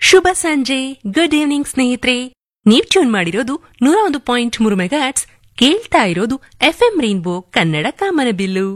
ಶುಭ ಸಂಜೆ good evening ಸ್ನೇಹಿತರೆ ನೀವ್ ಟ್ಯೂನ್ ಮಾಡಿರೋದು ನೂರ ಒಂದು ಪಾಯಿಂಟ್ ಮೂರು ಮೆಗಾಟ್ಸ್ ಕೇಳ್ತಾ ಇರೋದು ಎಫ್ಎಂ ರೈನ್ಬೋ ಕನ್ನಡ ಕಾಮನಬಿಲ್ಲು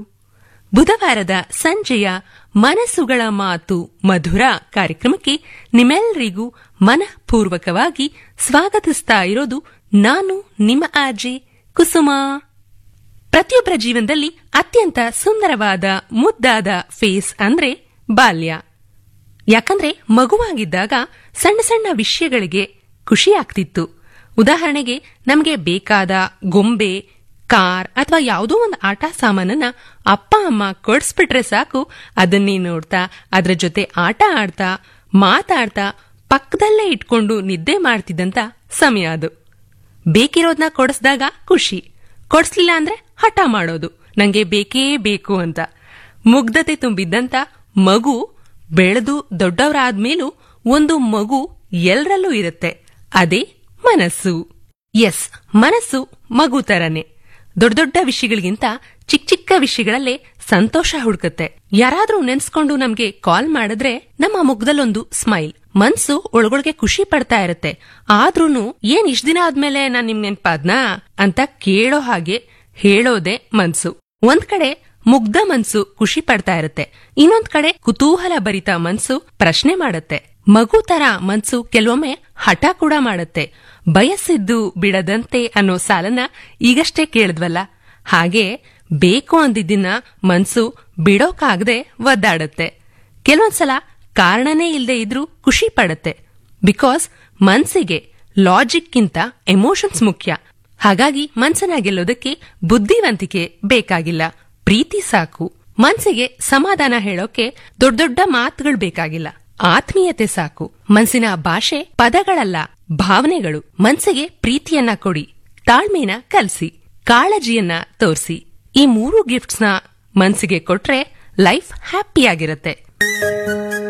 ಬುಧವಾರದ ಸಂಜೆಯ ಮನಸ್ಸುಗಳ ಮಾತು ಮಧುರ ಕಾರ್ಯಕ್ರಮಕ್ಕೆ ನಿಮ್ಮೆಲ್ಲರಿಗೂ ಮನಃಪೂರ್ವಕವಾಗಿ ಸ್ವಾಗತಿಸ್ತಾ ಇರೋದು ನಾನು ನಿಮ್ಮ ಆರ್ಜೆ ಕುಸುಮಾ ಪ್ರತಿಯೊಬ್ಬರ ಜೀವನದಲ್ಲಿ ಅತ್ಯಂತ ಸುಂದರವಾದ ಮುದ್ದಾದ ಫೇಸ್ ಅಂದ್ರೆ ಬಾಲ್ಯ ಯಾಕಂದ್ರೆ ಮಗುವಾಗಿದ್ದಾಗ ಸಣ್ಣ ಸಣ್ಣ ವಿಷಯಗಳಿಗೆ ಖುಷಿ ಆಗ್ತಿತ್ತು ಉದಾಹರಣೆಗೆ ನಮಗೆ ಬೇಕಾದ ಗೊಂಬೆ ಕಾರ್ ಅಥವಾ ಯಾವುದೋ ಒಂದು ಆಟ ಸಾಮಾನನ್ನ ಅಪ್ಪ ಅಮ್ಮ ಕೊಡ್ಸ್ಬಿಟ್ರೆ ಸಾಕು ಅದನ್ನೇ ನೋಡ್ತಾ ಅದ್ರ ಜೊತೆ ಆಟ ಆಡ್ತಾ ಮಾತಾಡ್ತಾ ಪಕ್ಕದಲ್ಲೇ ಇಟ್ಕೊಂಡು ನಿದ್ದೆ ಮಾಡ್ತಿದ್ದಂತ ಸಮಯ ಅದು ಬೇಕಿರೋದ್ನ ಕೊಡಿಸ್ದಾಗ ಖುಷಿ ಕೊಡಿಸ್ಲಿಲ್ಲ ಅಂದ್ರೆ ಹಠ ಮಾಡೋದು ನಂಗೆ ಬೇಕೇ ಬೇಕು ಅಂತ ಮುಗ್ಧತೆ ತುಂಬಿದ್ದಂತ ಮಗು ಬೆಳೆದು ದೊಡ್ಡವರಾದ್ಮೇಲೂ ಒಂದು ಮಗು ಎಲ್ರಲ್ಲೂ ಇರುತ್ತೆ ಅದೇ ಮನಸ್ಸು ಎಸ್ ಮನಸ್ಸು ಮಗು ತರನೇ ದೊಡ್ಡ ದೊಡ್ಡ ವಿಷಯಗಳಿಗಿಂತ ಚಿಕ್ಕ ಚಿಕ್ಕ ವಿಷಯಗಳಲ್ಲೇ ಸಂತೋಷ ಹುಡುಕತ್ತೆ ಯಾರಾದ್ರೂ ನೆನ್ಸ್ಕೊಂಡು ನಮ್ಗೆ ಕಾಲ್ ಮಾಡಿದ್ರೆ ನಮ್ಮ ಮುಖದಲ್ಲೊಂದು ಸ್ಮೈಲ್ ಮನ್ಸು ಒಳಗೊಳಗೆ ಖುಷಿ ಪಡ್ತಾ ಇರತ್ತೆ ಆದ್ರೂನು ಏನ್ ಇಷ್ಟ ದಿನ ಆದ್ಮೇಲೆ ನಾನ್ ನಿಮ್ ನೆನ್ಪಾದ್ನಾ ಅಂತ ಕೇಳೋ ಹಾಗೆ ಹೇಳೋದೇ ಮನ್ಸು ಒಂದ್ ಕಡೆ ಮುಗ್ಧ ಮನ್ಸು ಖುಷಿ ಪಡ್ತಾ ಇರತ್ತೆ ಇನ್ನೊಂದ್ ಕಡೆ ಕುತೂಹಲ ಭರಿತ ಮನ್ಸು ಪ್ರಶ್ನೆ ಮಾಡತ್ತೆ ಮಗು ತರ ಮನ್ಸು ಕೆಲವೊಮ್ಮೆ ಹಠ ಕೂಡ ಮಾಡತ್ತೆ ಬಯಸಿದ್ದು ಬಿಡದಂತೆ ಅನ್ನೋ ಸಾಲನ್ನ ಈಗಷ್ಟೇ ಕೇಳಿದ್ವಲ್ಲ ಹಾಗೆ ಬೇಕು ಅಂದಿದ್ದನ್ನ ಮನ್ಸು ಬಿಡೋಕಾಗದೆ ಒದ್ದಾಡತ್ತೆ ಕೆಲವೊಂದ್ಸಲ ಕಾರಣನೇ ಇಲ್ಲದೆ ಇದ್ರೂ ಖುಷಿ ಪಡತ್ತೆ ಬಿಕಾಸ್ ಮನ್ಸಿಗೆ ಲಾಜಿಕ್ಕಿಂತ ಎಮೋಷನ್ಸ್ ಮುಖ್ಯ ಹಾಗಾಗಿ ಮನ್ಸನ್ನ ಗೆಲ್ಲೋದಕ್ಕೆ ಬುದ್ಧಿವಂತಿಕೆ ಬೇಕಾಗಿಲ್ಲ ಪ್ರೀತಿ ಸಾಕು ಮನ್ಸಿಗೆ ಸಮಾಧಾನ ಹೇಳೋಕೆ ದೊಡ್ಡ ದೊಡ್ಡ ಮಾತುಗಳು ಬೇಕಾಗಿಲ್ಲ ಆತ್ಮೀಯತೆ ಸಾಕು ಮನ್ಸಿನ ಭಾಷೆ ಪದಗಳಲ್ಲ ಭಾವನೆಗಳು ಮನ್ಸಿಗೆ ಪ್ರೀತಿಯನ್ನ ಕೊಡಿ ತಾಳ್ಮೆನ ಕಲ್ಸಿ ಕಾಳಜಿಯನ್ನ ತೋರಿಸಿ ಈ ಮೂರು ಗಿಫ್ಟ್ಸ್ನ ಮನ್ಸಿಗೆ ಕೊಟ್ರೆ ಲೈಫ್ ಹ್ಯಾಪಿಯಾಗಿರುತ್ತೆ